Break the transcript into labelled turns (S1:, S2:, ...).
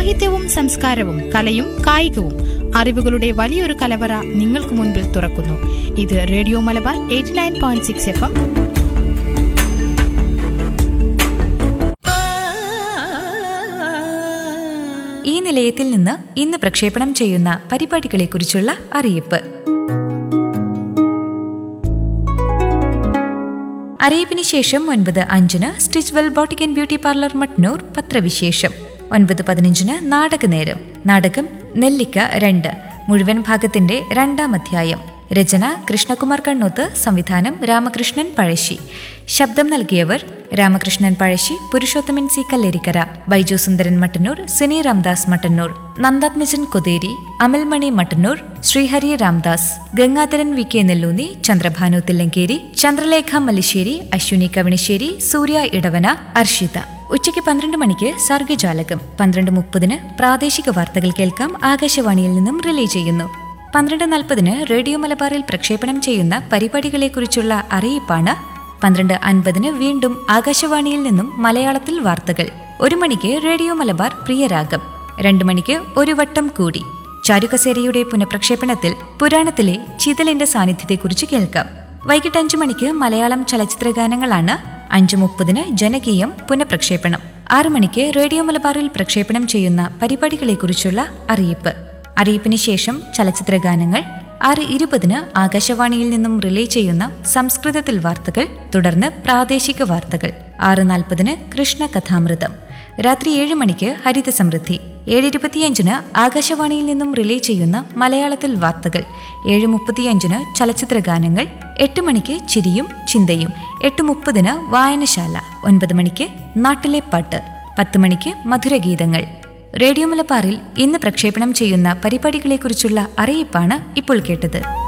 S1: സാഹിത്യവും സംസ്കാരവും കലയും കായികവും അറിവുകളുടെ വലിയൊരു കലവറ നിങ്ങൾക്ക് മുൻപിൽ തുറക്കുന്നു ഇത് radio Malabar eighty nine point six F M
S2: ഈ നിലയത്തിൽ നിന്ന് ഇന്ന് പ്രക്ഷേപണം ചെയ്യുന്ന പരിപാടികളെക്കുറിച്ചുള്ള അറിയിപ്പ് അറിയിപ്പിന് ശേഷം ഒൻപത് അഞ്ചിന് Stitchwell boutique and beauty parlour Mattannur പത്രവിശേഷം ഒൻപത് പതിനഞ്ചിന് നാടകനേരം നാടകം നെല്ലിക്ക രണ്ട് മുഴുവൻ ഭാഗത്തിന്റെ രണ്ടാം അധ്യായം രചന കൃഷ്ണകുമാർ കണ്ണൂത്ത് സംവിധാനം രാമകൃഷ്ണൻ പഴശ്ശി ശബ്ദം നൽകിയവർ Ramakrishnan Pazhassi Purushothaman C Kallerikkara Baiju Sundaran Mattannur Sini Ramdas Mattannur Nandathmajan Kotheri Amalmani Mattannur Sreehari Ramdas Gangadharan V K Nelloonni Chandrabhanu Thillankeri Chandralekha Mallissery Aswini Kavanissery Surya Edavana Arshitha ഉച്ചയ്ക്ക് പന്ത്രണ്ട് മണിക്ക് സർഗജാലകം പന്ത്രണ്ട് മുപ്പതിന് പ്രാദേശിക വാർത്തകൾ കേൾക്കാം ആകാശവാണിയിൽ നിന്നും റിലേ ചെയ്യുന്നു പന്ത്രണ്ട് നാൽപ്പതിന് റേഡിയോ മലബാറിൽ പ്രക്ഷേപണം ചെയ്യുന്ന പരിപാടികളെക്കുറിച്ചുള്ള അറിയിപ്പാണ് പന്ത്രണ്ട് അൻപതിന് വീണ്ടും ആകാശവാണിയിൽ നിന്നും മലയാളത്തിൽ വാർത്തകൾ ഒരു മണിക്ക് റേഡിയോ മലബാർ പ്രിയരാഗം രണ്ടു മണിക്ക് ഒരു വട്ടം കൂടി ചാരുകസേരയുടെ പുനഃപ്രക്ഷേപണത്തിൽ പുരാണത്തിലെ ചിതലിന്റെ സാന്നിധ്യത്തെക്കുറിച്ച് കേൾക്കാം വൈകിട്ട് അഞ്ചു മണിക്ക് മലയാളം ചലച്ചിത്ര ഗാനങ്ങളാണ് അഞ്ചു മുപ്പതിന് ജനകീയം പുനഃപ്രക്ഷേപണം ആറു മണിക്ക് റേഡിയോ മലബാറിൽ പ്രക്ഷേപണം ചെയ്യുന്ന പരിപാടികളെക്കുറിച്ചുള്ള അറിയിപ്പ് അറിയിപ്പിന് ശേഷം ചലച്ചിത്ര ഗാനങ്ങൾ ആറ് ഇരുപതിന് ആകാശവാണിയിൽ നിന്നും റിലേ ചെയ്യുന്ന സംസ്കൃതത്തിൽ വാർത്തകൾ തുടർന്ന് പ്രാദേശിക വാർത്തകൾ ആറ് നാൽപ്പതിന് കൃഷ്ണ കഥാമൃതം രാത്രി ഏഴ് മണിക്ക് ഹരിത സമൃദ്ധി ഏഴ് ഇരുപത്തിയഞ്ചിന് ആകാശവാണിയിൽ നിന്നും റിലേ ചെയ്യുന്ന മലയാളത്തിൽ വാർത്തകൾ ഏഴ് മുപ്പത്തിയഞ്ചിന് ചലച്ചിത്ര ഗാനങ്ങൾ എട്ട് മണിക്ക് ചിരിയും ചിന്തയും എട്ട് മുപ്പതിന് വായനശാല ഒൻപത് മണിക്ക് നാട്ടിലെ പാട്ട് പത്ത് മണിക്ക് മധുരഗീതങ്ങൾ റേഡിയോ മലബാറിൽ ഇന്ന് പ്രക്ഷേപണം ചെയ്യുന്ന പരിപാടികളെക്കുറിച്ചുള്ള അറിയിപ്പാണ് ഇപ്പോൾ കേട്ടത്